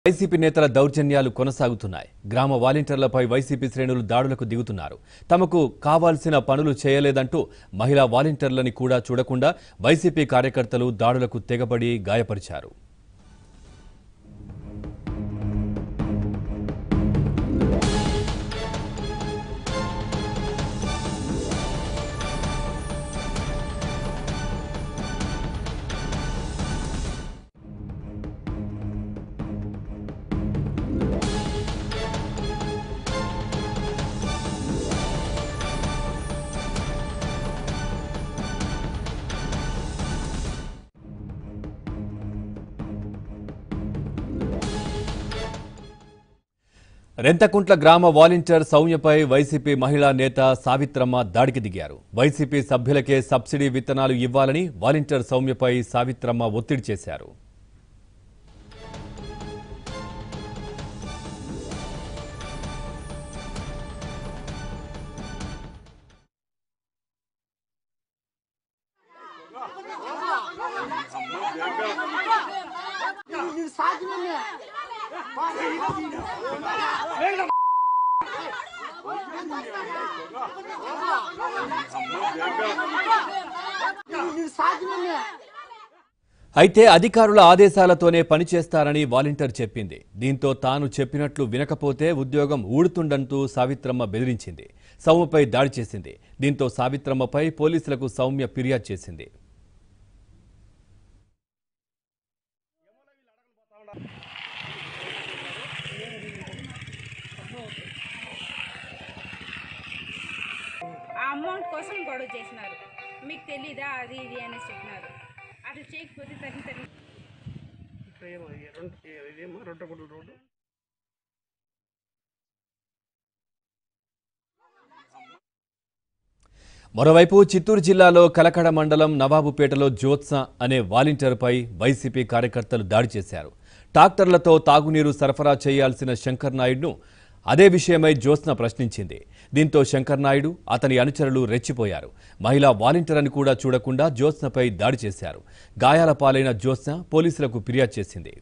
YCP నేతల దౌర్జన్యాలు కొనసాగుతున్నాయి గ్రామ వాలంటీర్లపై వైసీపీ శ్రేణులు దాడులకు దిగుతున్నారు తమకు కావాల్సిన పనులు చేయలేదంటూ మహిళా వాలంటీర్లని కూడా చూడకుండా వైసీపీ కార్యకర్తలు దాడులకు తెగబడి గాయపరిచారు రెంతకుంట్ల గ్రామ వాలంటీర్ సౌమ్యపై వైసీపీ మహిళా నేత సావిత్రమ్మ దాడికి దిగారు వైసీపీ సభ్యులకే సబ్సిడీ విత్తనాలు ఇవ్వాలని వాలంటీర్ సౌమ్యపై సావిత్రమ్మ ఒత్తిడి చేశారు అయితే అధికారుల ఆదేశాలతోనే పనిచేస్తారని వాలంటీర్ చెప్పింది దీంతో తాను చెప్పినట్లు వినకపోతే ఉద్యోగం ఊడుతుండంటూ సావిత్రమ్మ బెదిరించింది సౌమ్యపై దాడి చేసింది దీంతో సావిత్రమ్మపై పోలీసులకు సౌమ్య ఫిర్యాదు చేసింది ఆ అమౌంట్ కోసం గొడవ చేసినారు మీకు తెలీదా అది ఇది అనేసి చెప్పినారు అట్లా చేయకపోతే తరిగి తరిగి ఏమో ఈ రెండు ఇదేమో రెండు గుడ్ల రోడ్డు మరోవైపు చిత్తూరు జిల్లాలో కలకడ మండలం నవాబుపేటలో జ్యోత్స్న అనే వాలంటీర్పై వైసీపీ కార్యకర్తలు దాడి చేశారు ట్రాక్టర్లతో తాగునీరు సరఫరా చేయాల్సిన శంకర్ నాయుడును అదే విషయమై జ్యోత్స్న ప్రశ్నించింది దీంతో శంకర్ నాయుడు అతని అనుచరులు రెచ్చిపోయారు మహిళా వాలంటీర్ అని కూడా చూడకుండా జ్యోత్స్నపై దాడి చేశారు గాయాల పాలైన జ్యోత్స్న పోలీసులకు ఫిర్యాదు చేసింది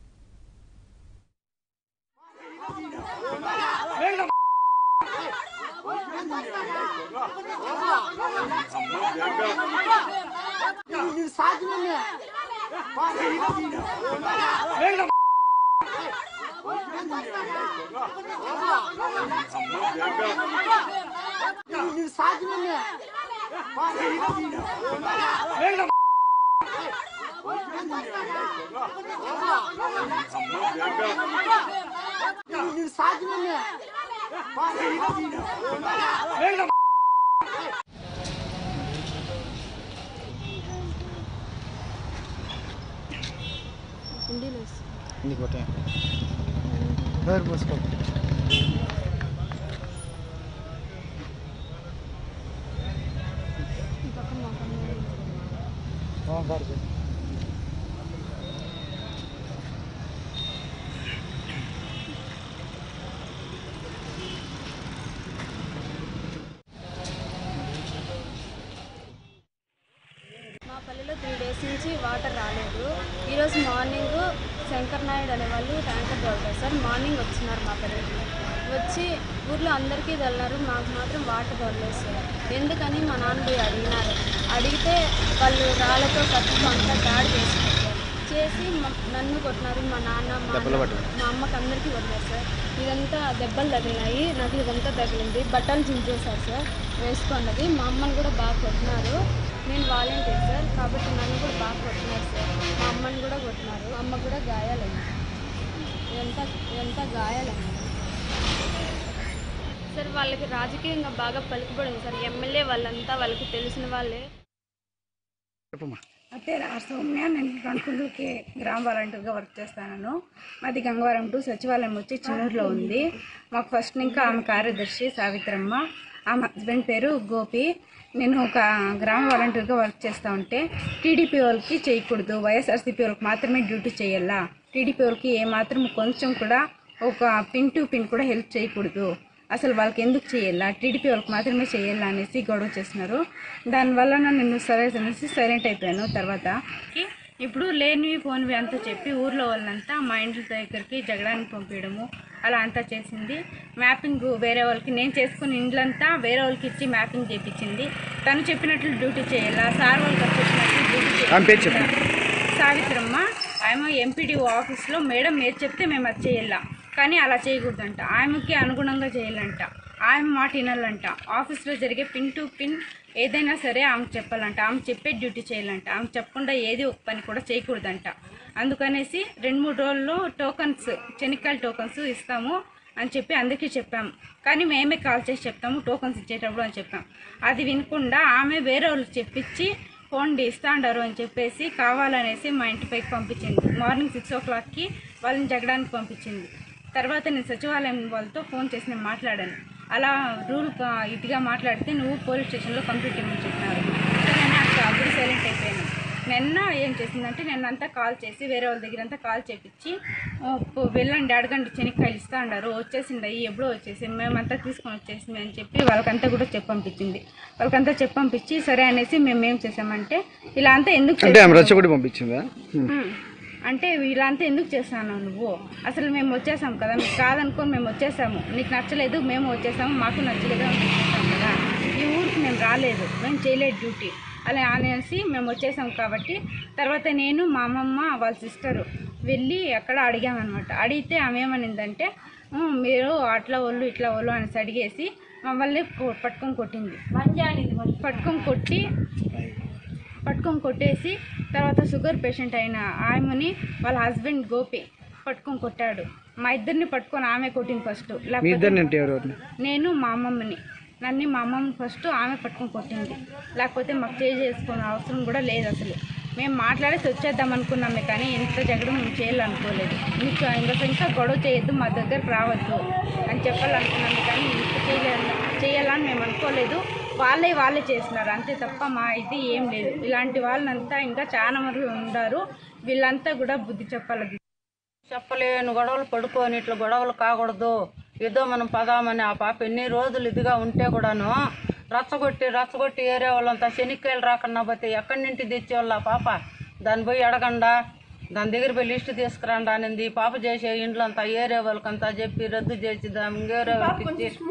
ఇంకోటి డోర్ మూసుకో పడుతుంది మా పల్లెలో త్రీ డేస్ నుంచి వాటర్ రాలేదు ఈరోజు మార్నింగ్ శంకర్ నాయుడు అనే వాళ్ళు ట్యాంకర్ దొరకారు సార్ మార్నింగ్ వచ్చినారు మా పల్లెకి వచ్చి ఊర్లో అందరికీ వెళ్ళారు మాకు మాత్రం వాటర్ దొరలేదు సార్ ఎందుకని మా నాన్న పోయి అడిగినారు అడిగితే వాళ్ళు రాళ్ళతో కత్తితో అంతా దాడి చేసినారు సార్ చేసి మ- నన్ను కొట్టినారు మా నాన్న మా అన్న, మా అమ్మకి అందరికీ కొట్టినారు సార్ ఇదంతా దెబ్బలు తగిలినాయి నాకు ఇదంతా తగిలింది బట్టలు చించేశారు సార్ వేసుకున్నది మా అమ్మని కూడా బాగా కొట్టినారు నేను వాలంటీర్ సార్ కాబట్టి నన్ను కూడా బాగా కొట్టినారు సార్ మా అమ్మని కూడా కొట్టినారు అమ్మ కూడా గాయాలైంది ఇదంతా ఇదంతా గాయాలైంది సార్ వాళ్ళకి రాజకీయంగా బాగా పలుకుబడింది సార్ ఎమ్మెల్యే వాళ్ళంతా వాళ్ళకి తెలిసిన వాళ్ళే చెప్పమ్మా నా పేరు ఆర్ సౌమ్య నేను గణకుంటలకి గ్రామ వాలంటీర్గా వర్క్ చేస్తాను మాది గంగవరం టు సచివాలయం వచ్చి చిన్నూరులో ఉంది మాకు ఫస్ట్ ఇంకా ఆమె కార్యదర్శి సావిత్రమ్మ ఆమె హస్బెండ్ పేరు గోపి నేను ఒక గ్రామ వాలంటీర్గా వర్క్ చేస్తూ ఉంటే టీడీపీ వాళ్ళకి చేయకూడదు వైఎస్ఆర్సీపీ వాళ్ళకి మాత్రమే డ్యూటీ చేయాలా టీడీపీ వాళ్ళకి ఏమాత్రం కొంచెం కూడా ఒక పిన్ టు పిన్ కూడా హెల్ప్ చేయకూడదు అసలు వాళ్ళకి ఎందుకు చేయాలా టీడీపీ వాళ్ళకి మాత్రమే చేయాలా అనేసి గొడవ చేస్తున్నారు దానివల్ల నేను సరే అనేసి సైలెంట్ అయిపోయాను తర్వాత ఇప్పుడు లేనివి పోనివి అంతా చెప్పి ఊర్లో వాళ్ళంతా మా ఇంటి దగ్గరికి జగడానికి పంపించడము అలా అంతా చేసింది మ్యాపింగ్ వేరే వాళ్ళకి నేను చేసుకున్న ఇండ్లంతా వేరే వాళ్ళకి ఇచ్చి మ్యాపింగ్ చేయించింది తను చెప్పినట్లు డ్యూటీ చేయాలా సార్ వాళ్ళకి చెప్పినట్లు డ్యూటీ ఆమె పేరు చెప్పు. చేయాలా సావిత్రమ్మ ఆమె ఎంపీడీఓ ఆఫీస్లో మేడం ఏది చెప్తే మేము అది చేయాల కానీ అలా చేయకూడదంట ఆమెకి అనుగుణంగా చేయాలంట ఆమె మాట వినాలంట ఆఫీస్లో జరిగే పిన్ టు పిన్ ఏదైనా సరే ఆమెకు చెప్పాలంట ఆమె చెప్పే డ్యూటీ చేయాలంట ఆమె చెప్పకుండా ఏది ఒక పని కూడా చేయకూడదంట అందుకనేసి రెండు మూడు రోజుల్లో టోకన్స్ చెనిక్కాయల టోకన్స్ ఇస్తాము అని చెప్పి అందరికీ చెప్పాము కానీ మేమే కాల్ చేసి చెప్తాము టోకన్స్ ఇచ్చేటప్పుడు అని చెప్పాం అది వినకుండా ఆమె వేరే వాళ్ళకి చెప్పించి ఫోన్ ఇస్తాండారు అని చెప్పేసి కావాలనేసి మా ఇంటి పైకి పంపించింది మార్నింగ్ సిక్స్ ఓ క్లాక్కి వాళ్ళని జగడానికి పంపించింది తర్వాత నేను సచివాలయం వాళ్ళతో ఫోన్ చేసి నేను మాట్లాడాను అలా రూల్ కా- ఇదిగా మాట్లాడితే నువ్వు పోలీస్ స్టేషన్లో కంప్లీట్ ఇవ్వమని చెప్పినారు సరే నాకు అప్పుడు సైలెంట్ అయిపోయాను నిన్న ఏం చేసిందంటే నిన్న అంతా కాల్ చేసి వేరే వాళ్ళ దగ్గర అంతా కాల్ చేపించి "ఓ, పో- వెళ్ళండి అడగండి శనక్కాయలు ఇస్తా అన్నారు వచ్చేసింది అయ్యి ఎప్పుడో వచ్చేసి మేమంతా తీసుకొని వచ్చేసింది అని చెప్పి వాళ్ళకంతా కూడా చెప్పి పంపించింది వాళ్ళకంతా చెప్పి పంపించి సరే అనేసి మేము ఏం చేసామంటే ఇలా అంతా ఎందుకు అంటే ఆమె చేస్తున్నావు? రచ్చగొట్టి పంపించిందా ఉమ్. అంటే వీళ్ళంతా ఎందుకు చేస్తాను నువ్వు అసలు మేము వచ్చేసాం కదా మీకు కాదనుకొని మేము వచ్చేసాము నీకు నచ్చలేదు మేము వచ్చేసాము మాకు నచ్చలేదు అని వచ్చేసాం కదా ఈ ఊరికి మేము రాలేదు మేము చేయలేదు డ్యూటీ అలా అనేసి మేము వచ్చేసాం కాబట్టి తర్వాత నేను మా అమ్మమ్మ వాళ్ళ సిస్టరు వెళ్ళి అక్కడ అడిగామన్నమాట అడిగితే ఆమె ఏమనిందంటే "ఉమ్, మీరు అట్లా వాళ్ళు ఇట్లా వాళ్ళు అనేసి అడిగేసి మమ్మల్ని కొ- పట్టుకొని కొట్టింది పట్టుకొని కొట్టి పట్టుకొని కొట్టేసి తర్వాత షుగర్ పేషెంట్ అయిన ఆమెని వాళ్ళ హస్బెండ్ గోపి పట్టుకొని కొట్టాడు మా ఇద్దరిని పట్టుకొని ఆమె కొట్టింది ఫస్ట్ మీ ఇద్దరిని అంటే ఎవరు నేను మా అమ్మమ్మని నన్ను మా అమ్మమ్మని ఫస్ట్ ఆమె పట్టుకొని కొట్టింది లేకపోతే మాకు చేయి చేసుకునే అవసరం కూడా లేదు అసలు మేము మాట్లాడేసి వచ్చేద్దాం అనుకున్నామే కానీ ఇంత జగడం మేము చేయాలనుకోలేదు మీకు ఇంకా ఇంకా గొడవ చేయొద్దు మా దగ్గరకు రావద్దు అని చెప్పాలనుకున్నాము కానీ ఇంత చేయలేదు చేయాలని మేము అనుకోలేదు వాళ్ళే వాళ్ళే చేస్తున్నారు అంతే తప్ప మా ఇది ఏం లేదు ఇలాంటి వాళ్ళంతా ఇంకా చాలా మంది ఉన్నారు వీళ్ళంతా కూడా బుద్ధి చెప్పాలి చెప్పలేని గొడవలు పడుకొని ఇట్లా గొడవలు కాకూడదు ఏదో మనం పదామని ఆ పాప ఎన్ని రోజులు ఇదిగా ఉంటే కూడాను రచ్చగొట్టి రచ్చగొట్టి ఏరే వాళ్ళంతా శనిక్కాయలు రాకుండా పోతే ఎక్కడి నుంచి తెచ్చేవాళ్ళు ఆ పాప దాన్ని పోయి అడగండా దాని దగ్గర పోయి లిస్ట్ తీసుకురండి అనింది ఈ పాప చేసే ఇంట్లో అంతా ఏరే వాళ్ళకంతా చెప్పి రద్దు చేసి దాని ఇంకేరే వాళ్ళకి ఇచ్చి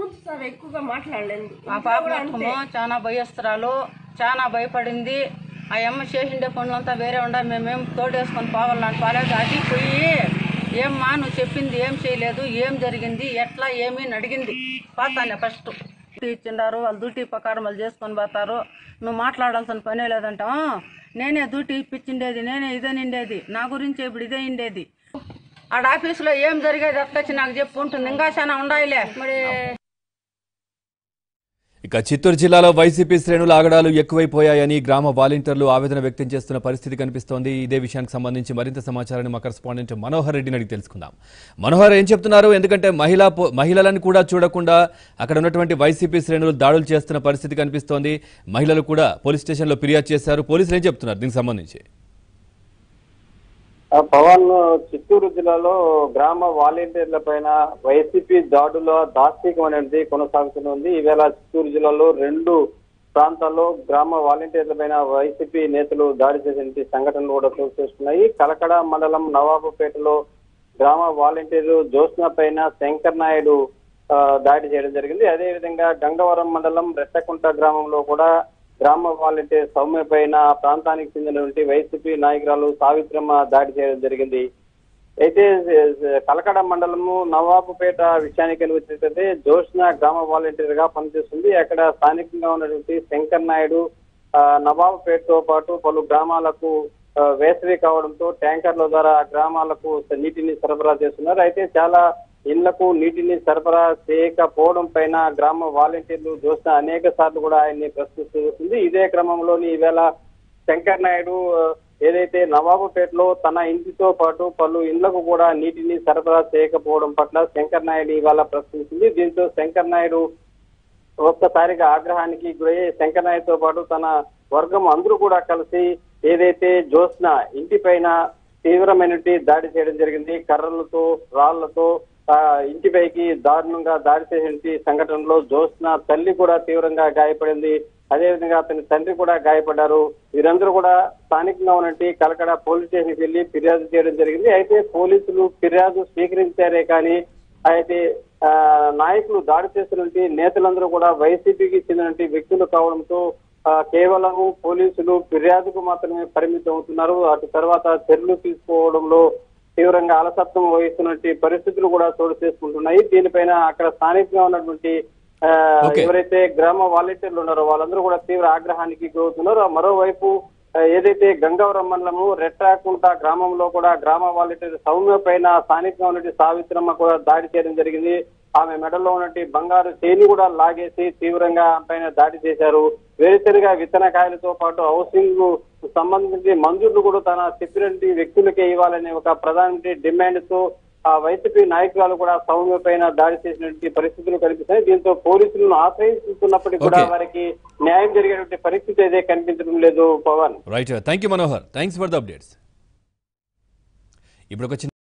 ఆ పాప మట్టుము చాలా భయస్తురాలు చాలా భయపడింది ఆ అమ్మ చేసిండే పనులంతా వేరే ఉండ మేమేం తోడేసుకొని పోవాలని పోలేదు అది పోయి ఏమ్మా నువ్వు చెప్పింది ఏం చేయలేదు ఏం జరిగింది ఎట్లా ఏమీ అని అడిగింది పోతానే ఫస్ట్ ఇచ్చిండారు వాళ్ళు డ్యూటీ ప్రకారం వాళ్ళు చేసుకొని పోతారు నువ్వు మాట్లాడాల్సిన పనే లేదంట "ఆ, నేనే డ్యూటీ ఇప్పించిండేది నేనే ఇదే నిండేది నా గురించి ఇప్పుడు ఇదే ఇండేది ఆడ ఆఫీసులో ఏం జరిగేది ఎక్కచ్చి నాకు చెప్పు ఉంటుంది ఇంకా చాలా ఉండాయిలే మరి ఇక చిత్తూరు జిల్లాలో వైసీపీ శ్రేణుల ఆగడాలు ఎక్కువైపోయాయని గ్రామ వాలంటీర్లు ఆవేదన వ్యక్తం చేస్తున్న పరిస్థితి కనిపిస్తోంది ఇదే విషయానికి సంబంధించి మరింత సమాచారాన్ని మా కరెస్పాండెంట్ మనోహర్ రెడ్డిని అడిగి తెలుసుకుందాం మనోహర్ ఏం చెప్తున్నారు ఎందుకంటే మహిళా పో- మహిళలను కూడా చూడకుండా అక్కడ ఉన్నటువంటి వైసీపీ శ్రేణులు దాడులు చేస్తున్న పరిస్థితి కనిపిస్తోంది మహిళలు కూడా పోలీస్ స్టేషన్లో ఫిర్యాదు చేశారు పోలీసులు ఏం చెప్తున్నారు దీనికి సంబంధించి ఆ పవన్ చిత్తూరు జిల్లాలో గ్రామ వాలంటీర్ల పైన వైసీపీ దాడుల దాష్టికం అనేది కొనసాగుతుంది ఈవేళ చిత్తూరు జిల్లాలో రెండు ప్రాంతాల్లో గ్రామ వాలంటీర్ల పైన వైసీపీ నేతలు దాడి చేసిన సంఘటనలు కూడా చోటు చేసుకున్నాయి కలకడ మండలం నవాబుపేటలో గ్రామ వాలంటీరు జ్యోత్స్న పైన శంకర్ నాయుడు ఆ, దాడి చేయడం జరిగింది అదేవిధంగా గంగవరం మండలం రెట్టకుంట గ్రామంలో కూడా గ్రామ వాలంటీర్ సౌమ్య పైన ఆ ప్రాంతానికి చెందినటువంటి వైసీపీ నాయకురాలు సావిత్రమ్మ దాడి చేయడం జరిగింది అయితే ఏ, కలకడ మండలము నవాబుపేట విషయానికి వచ్చినట్లయితే జోష్న గ్రామ వాలంటీర్ గా పనిచేస్తుంది అక్కడ స్థానికంగా ఉన్నటువంటి శంకర్ నాయుడు ఆ, నవాబుపేటతో పాటు పలు గ్రామాలకు ఆ, వేసవి కావడంతో ట్యాంకర్ల ద్వారా ఆ గ్రామాలకు నీటిని సరఫరా చేస్తున్నారు అయితే చాలా ఇళ్లకు నీటిని సరఫరా చేయకపోవడం పైన గ్రామ వాలంటీర్లు చూసిన అనేక సార్లు కూడా ఆయన్ని ప్రశ్నిస్తూ వస్తుంది ఇదే క్రమంలోని ఈవేళ శంకర్ నాయుడు ఆ, ఏదైతే నవాబుపేటలో తన ఇంటితో పాటు పలు ఇండ్లకు కూడా నీటిని సరఫరా చేయకపోవడం పట్ల శంకర్ నాయుడు ఇవాళ ప్రశ్నించింది దీంతో శంకర్ నాయుడు ఒక్కసారిగా ఆగ్రహానికి గురయ్యి శంకర్ నాయుడుతో పాటు తన వర్గం అందరూ కూడా కలిసి ఏదైతే జ్యోత్స్న ఇంటి పైన తీవ్రమైనటువంటి దాడి చేయడం జరిగింది కర్రలతో రాళ్లతో ఆ, ఇంటిపైకి దారుణంగా దాడి చేసిన సంఘటనలో జ్యోత్స్న తల్లి కూడా తీవ్రంగా గాయపడింది అదేవిధంగా అతని తండ్రి కూడా గాయపడ్డారు వీరందరూ కూడా స్థానికంగా ఉన్నట్టు కలకడ పోలీస్ స్టేషన్కి వెళ్లి ఫిర్యాదు చేయడం జరిగింది అయితే పోలీసులు ఫిర్యాదు స్వీకరించారే కానీ అయితే ఆ, నాయకులు దాడి చేస్తున్నటువంటి నేతలందరూ కూడా వైసీపీకి చెందినటువంటి వ్యక్తులు కావడంతో ఆ, కేవలం పోలీసులు ఫిర్యాదుకు మాత్రమే పరిమితం అవుతున్నారు అటు తర్వాత చర్యలు తీసుకోవడంలో తీవ్రంగా అలసత్వం వహిస్తున్నటువంటి పరిస్థితులు కూడా చోటు చేసుకుంటున్నాయి దీనిపైన అక్కడ స్థానికంగా ఉన్నటువంటి ఆ, Okay. ఎవరైతే గ్రామ వాలంటీర్లు ఉన్నారో వాళ్ళందరూ కూడా తీవ్ర ఆగ్రహానికి గురవుతున్నారు మరోవైపు ఆ, ఏదైతే గంగవరం మండలము రెట్రాకుంట గ్రామంలో కూడా గ్రామ వాలంటీర్ సౌమ్య పైన స్థానికంగా ఉన్నటువంటి సావిత్రమ్మ కూడా దాడి చేయడం జరిగింది ఆమె మెడలో ఉన్నటువంటి బంగారు చేని కూడా లాగేసి తీవ్రంగా ఆమె పైన దాడి చేశారు వేరుసరిగా విత్తనకాయలతో పాటు హౌసింగ్ సంబంధించి మంజూర్లు కూడా తన చెప్పినటువంటి వ్యక్తులకే ఇవ్వాలనే ఒక ప్రధాన డిమాండ్ తో ఆ వైసీపీ నాయకురాలు కూడా సౌమ్య పైన దాడి చేసినటువంటి పరిస్థితులు కనిపిస్తాయి దీంతో పోలీసులను ఆశ్రయిస్తున్నప్పటికీ కూడా Okay. వారికి న్యాయం జరిగేటువంటి పరిస్థితి అయితే కనిపించడం లేదు Pavan right thank you Manohar thanks for the updates ఇప్పుడు ఒక చిన్న